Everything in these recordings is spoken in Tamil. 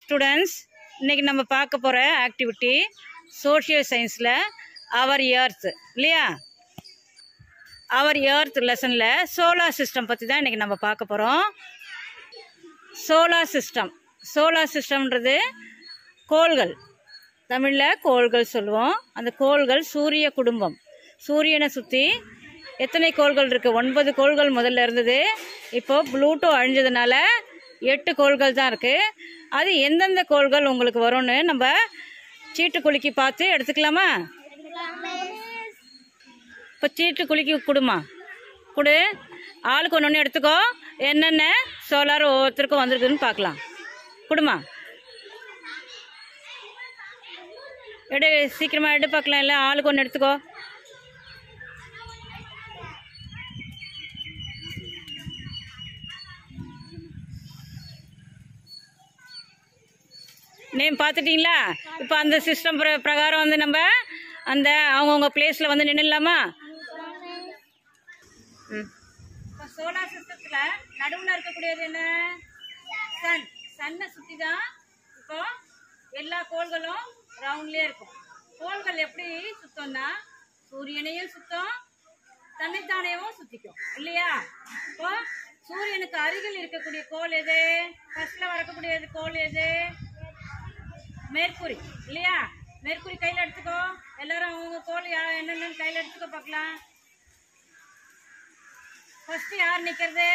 ஸ்டூடெண்ட்ஸ் இன்னைக்கு நம்ம பார்க்க போகிற ஆக்டிவிட்டி சோஷியல் சயின்ஸில் அவர் எர்த் இல்லையா அவர் எர்த் லெசனில் சோலார் சிஸ்டம் பற்றி தான் இன்றைக்கி நம்ம பார்க்க போகிறோம் சோலார் சிஸ்டம் சோலார் சிஸ்டம்ன்றது கோள்கள் தமிழில் கோள்கள் சொல்லுவோம் அந்த கோள்கள் சூரிய குடும்பம் சூரியனை சுற்றி எத்தனை கோள்கள் இருக்குது ஒன்பது கோள்கள் முதல்ல இருந்தது இப்போ ப்ளூட்டோ அழிஞ்சதுனால எட்டு கோள்கள் தான் இருக்குது அது எந்தெந்த கோள்கள் உங்களுக்கு வரும்னு நம்ம சீட்டு குலுக்கி பார்த்து எடுத்துக்கலாமா இப்போ சீட்டு குலுக்கி கொடுமா கொடு ஆளுக்கு ஒன்று ஒன்று எடுத்துக்கோ என்னென்ன சோலார் ஒவ்வொருத்தருக்கும் வந்திருக்குன்னு பார்க்கலாம் கொடுமா எடு சீக்கிரமா எடு பார்க்கலாம் இல்லை ஆளுக்கு ஒன்று எடுத்துக்கோ நேம் பார்த்துட்டீங்களா இப்போ அந்த சிஸ்டம் பிரகாரம் வந்து நம்ம அந்த அவங்கவுங்க பிளேஸில் வந்து நின்றுலாமா ம் இப்போ சோலார் சிஸ்டத்தில் நடுவில் இருக்கக்கூடியது என்ன சன் சன்னை சுற்றி தான் இப்போ எல்லா கோள்களும் ரவுண்ட்லேயே இருக்கும் கோள்கள் எப்படி சுத்தம்னா சூரியனையும் சுத்தம் தன்னைத்தானேவும் சுத்திக்கும் இல்லையா இப்போ சூரியனுக்கு அருகில் இருக்கக்கூடிய கோள் எது ஃபர்ஸ்ட்ல வரக்கூடியது கோள் எது மேற்குறி இல்லையா மேற்குறி கையில் எடுத்துக்கோ எல்லாரும் அவங்க கோள் யா- என்னென்னு கையில் எடுத்துக்கோ பார்க்கலாம் ஃபர்ஸ்ட் யார் நிக்கிறது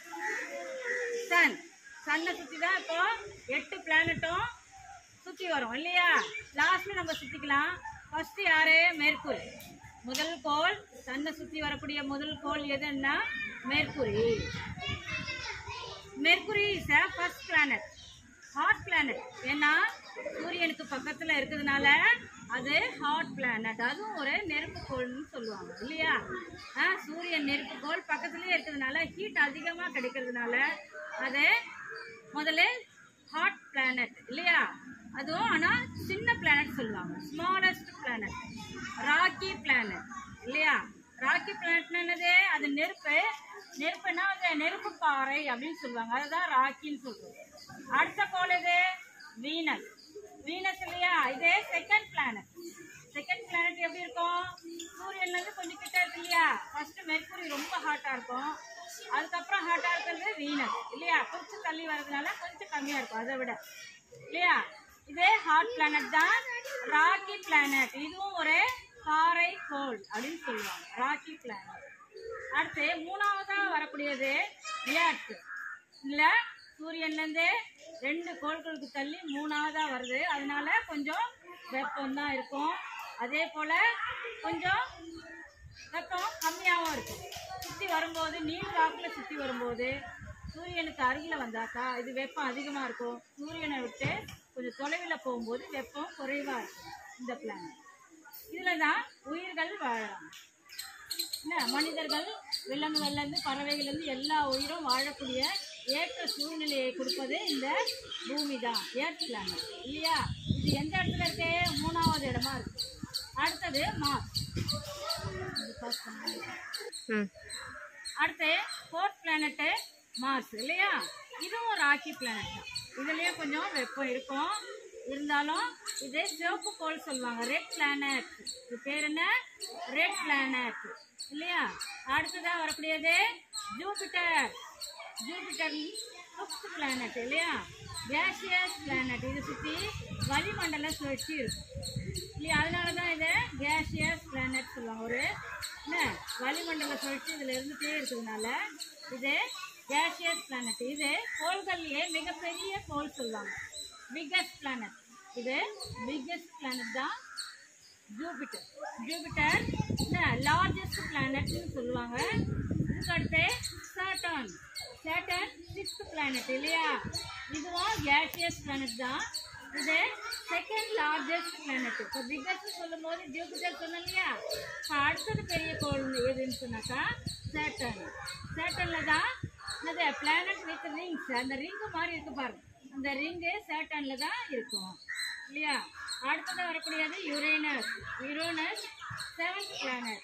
சன் சன்னை சுத்தி தான் இப்போ எட்டு பிளானட்டும் சுத்தி வரும் இல்லையா லாஸ்ட்ல நம்ம சுத்திக்கலாம் ஃபர்ஸ்ட் யாரு மேற்குறி முதல் கோள் சன்னை சுத்தி வரக்கூடிய முதல் கோள் எதுன்னா Mercury Mercury is a first planet hot planet ஏன்னா சூரியனுக்கு பக்கத்துல இருக்கிறதுனால அது ஹாட் பிளானட் அதுவும் ஒரு நெருப்பு கோள்னு சொல்லுவாங்க இல்லையா ஆ, சூரியன் நெருப்பு கோள் பக்கத்துலயே இருக்கிறதுனால ஹீட் அதிகமா கிடைக்கிறதுனால அது முதல்ல ஹாட் பிளானட் இல்லையா அதுவும் ஆனா சின்ன பிளானட் சொல்லுவாங்க ஸ்மாலஸ்ட் பிளானட் ராக்கி பிளானட் இல்லையா ராக்கி பிளானட்னா என்னது அது நெருப்பு நெருப்புனா அது நெருப்பு பாறை அப்படின்னு சொல்லுவாங்க அதுதான் ராக்கின்னு சொல்றோம் அடுத்த கோள் எது வீனஸ் வீனஸ் இல்லையா இது செகண்ட் பிளானட் செகண்ட் பிளானட் எப்படி இருக்கும் சூரியன்ல இருந்து கொஞ்சம் கிட்ட இருக்கு இல்லையா ஃபர்ஸ்ட் மெர்க்குரி ரொம்ப ஹாட்டா இருக்கும் அதுக்கப்புறம் ஹாட்டா இருக்கிறது வீனஸ் இல்லையா கொஞ்சம் தள்ளி வர்றதுனால கொஞ்சம் கம்மியா இருக்கும் அதை விட இல்லையா இதே ஹாட் பிளானட் தான் ராக்கி பிளானட் இதுவும் ஒரு பாறை கோள் அப்படின்னு சொல்லுவாங்க ராக்கி பிளானட் அடுத்து மூணாவதா வரக்கூடியது எர்த் இல்ல சூரியன்ல இருந்து ரெண்டு கோள்களுக்கு தள்ளி மூணாவதா வருது அதனால கொஞ்சம் வெப்பம் தான் இருக்கும் அதே போல கொஞ்சம் வெப்பம் கம்மியாகவும் இருக்கும் சுற்றி வரும்போது நீர் வாக்குல சுற்றி வரும்போது சூரியனுக்கு அருகில் வந்தாக்கா இது வெப்பம் அதிகமாக இருக்கும் சூரியனை விட்டு கொஞ்சம் தொலைவில் போகும்போது வெப்பம் குறைவாக இருக்கும் இந்த பிளானட் இதில் தான் உயிர்கள் வாழலாம் என்ன மனிதர்கள் விலங்குகள்லேருந்து பறவைகள்லேருந்து எல்லா உயிரும் வாழக்கூடிய ஏற்ற சூழ்நிலையை கொடுப்பது இந்த பூமி தான் ஏர்த் பிளானட் இல்லையா இது எந்த இடத்துல இருக்கு மூணாவது இடமா இருக்கு அடுத்தது மார்ஸ் இது pass பண்ணுங்க. ம் அடுத்து ஃபோர்த் பிளானட்டு மார்ஸ் இல்லையா இதுவும் ராக்கி பிளானட் தான் இதுலயும் கொஞ்சம் வெப்பம் இருக்கும் இருந்தாலும் இது சிவப்பு கோள் சொல்லுவாங்க ரெட் பிளானட் இது பேர் என்ன ரெட் பிளானட் இல்லையா அடுத்ததா வரக்கூடியது ஜூபிட்டர் ஜூபிட்டர் ஃபிஃப்த் பிளானட் இல்லையா கேஷியஸ் பிளானட் இது சுற்றி வளிமண்டல சுழற்சி இருக்கும் இல்லையா அதனால தான் இதை கேஷியஸ் பிளானட் சொல்லுவாங்க ஒரு என்ன வளிமண்டல சுழற்சி இதில் இருந்துகிட்டே இருக்கிறதுனால இது கேஷியஸ் பிளானட் இது கோள்கள்லேயே மிகப்பெரிய கோள் சொல்லுவாங்க பிக்கஸ்ட் பிளானட் இது பிக்கஸ்ட் பிளானட் தான் ஜூபிட்டர் ஜூபிட்டர் லார்ஜஸ்ட் பிளானட்னு சொல்லுவாங்க இதுக்கு அடுத்து சாட்டர்ன் சேட்டர்ன் சிக்ஸ்த் பிளானட் இல்லையா இதுவும் கேஷியஸ் பிளானட் தான் இது செகண்ட் லார்ஜஸ்ட் பிளானட் இப்போ பிக்கஸ்ட் சொல்லும்போது ஜூபிட்டர் சொன்னோம் இல்லையா இப்ப அடுத்தது பெரிய கோள் எதுன்னு சொன்னாக்கா சேட்டர்ன் சேட்டர்னில் தான் என்னது பிளானட் வித் ரிங்ஸ் அந்த ரிங்கு மாதிரி இருக்கு பாருங்க அந்த ரிங்கு சேட்டர்னில் தான் இருக்கும் இல்லையா அடுத்தது வரக்கூடியது Uranus Uranus seventh planet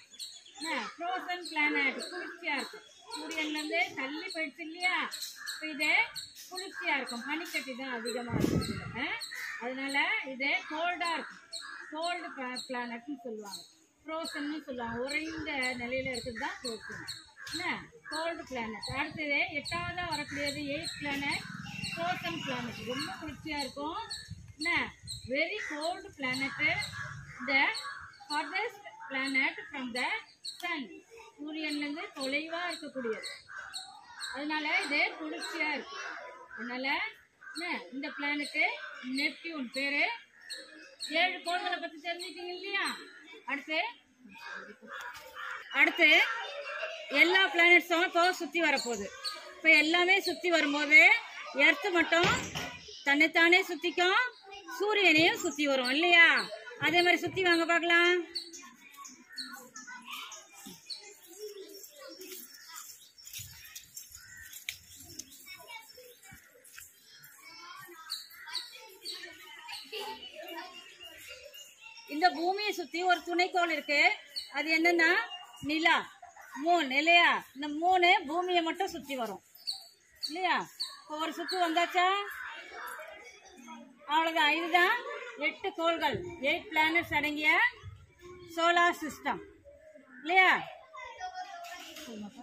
frozen planet குளிர்ச்சியாக இருக்கும் சூரியன்லேருந்து தள்ளி போயிடுச்சு இல்லையா இப்போ இது குளிர்ச்சியா இருக்கும் பனிக்கட்டி தான் அதிகமா இருக்கும் இதுல. அஹ்? அதனால இது கோல்டா இருக்கும் கோல்டு பிளானட்னு சொல்லுவாங்க ஃப்ரோசன்னு சொல்லுவாங்க உறைந்த நிலையில இருக்கிறது தான் ஃப்ரோசன் என்ன கோல்டு பிளானட் அடுத்தது எட்டாவதா வரக்கூடியது எயிட் பிளானட் ஃப்ரோசன் பிளானட் ரொம்ப குளிர்ச்சியா இருக்கும் என்ன very cold planet the farthest planet from the sun சூரியன்லேருந்து தொலைவாக இருக்கக்கூடியது அதனால இது குளிர்ச்சியா இருக்கு அதனால என்ன இந்த பிளானட்டு நெப்டியூன் பேரு ஏழு கோள்களை பத்தி தெரிஞ்சுட்டீங்க இல்லையா அடுத்து அடுத்து எல்லா பிளானட்ஸும் இப்போ சுத்தி வரப்போகுது இப்போ எல்லாமே சுத்தி வரும்போது எர்த்து மட்டும் தன்னைத்தானே சுத்திக்கும் சூரியனையும் சுத்தி வரும் இல்லையா அதே மாதிரி சுத்தி வாங்க பார்க்கலாம் இந்த பூமியை சுத்தி ஒரு துணைக்கோள் இருக்கு அது என்னன்னா நிலா மூன் இல்லையா இந்த மூணு பூமியை மட்டும் சுத்தி வரும் இல்லையா இப்போ ஒரு சுத்து வந்தாச்சா அவ்வளவுதான் இதுதான் எட்டு கோள்கள் எயிட் பிளானட்ஸ் அடங்கிய சோலார் சிஸ்டம் இல்லையா சொல்லுங்கப்பா.